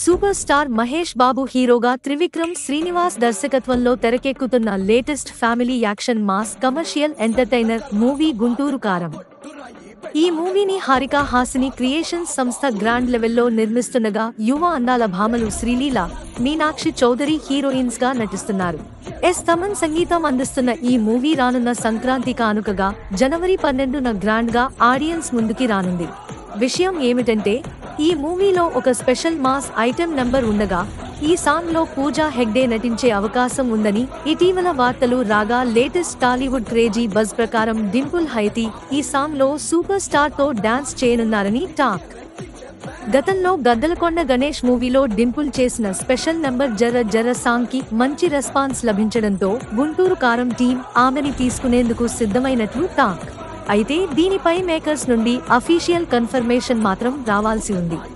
super star Mahesh బాబు హీరోగా త్రివిక్రమ్ శ్రీనివాస్ దర్శకత్వంలో తెరకెక్కుతున్న latest family action mass commercial entertainer movie Guntur Kaaram ఈ మూవీని హారిక హాసిని క్రియేషన్స్ సంస్థ గ్రాండ్ లెవెల్లో నిర్మిస్తుండగా యువ అందాల భామలు శ్రీలీల మీనాక్షి చౌదరి హీరోయిన్స్ గా నటిస్తున్నారు ఎస్ తమన్ సంగీతం అందిస్తున్న ఈ మూవీ రానున్న సంక్రాంతి కానుకగా జనవరి పన్నెండున గ్రాండ్ గా ఆడియన్స్ ముందుకి రానుంది విషయం ఏమిటంటే ఈ మూవీలో ఒక స్పెషల్ మాస్ ఐటెం నంబర్ ఉండగా ఈ సాంగ్ లో పూజా హెగ్డే నటించే అవకాశం ఉందని ఇటీవల వార్తలు రాగా లేటెస్ట్ టాలీవుడ్ క్రేజీ బజ్ ప్రకారం డింపుల్ హైతి ఈ సాంగ్ లో సూపర్ స్టార్ తో డాన్స్ చేయనున్నారని టాక్ గతంలో గద్దలకొండ గణేష్ మూవీలో డింపుల్ చేసిన స్పెషల్ నంబర్ జర జర సాంగ్ కి మంచి రెస్పాన్స్ లభించడంతో గుంటూరు కారం టీం ఆమెని తీసుకునేందుకు సిద్ధమైనట్లు టాక్ అయితే దీనిపై మేకర్స్ నుండి అఫీషియల్ కన్ఫర్మేషన్ మాత్రం రావాల్సి ఉంది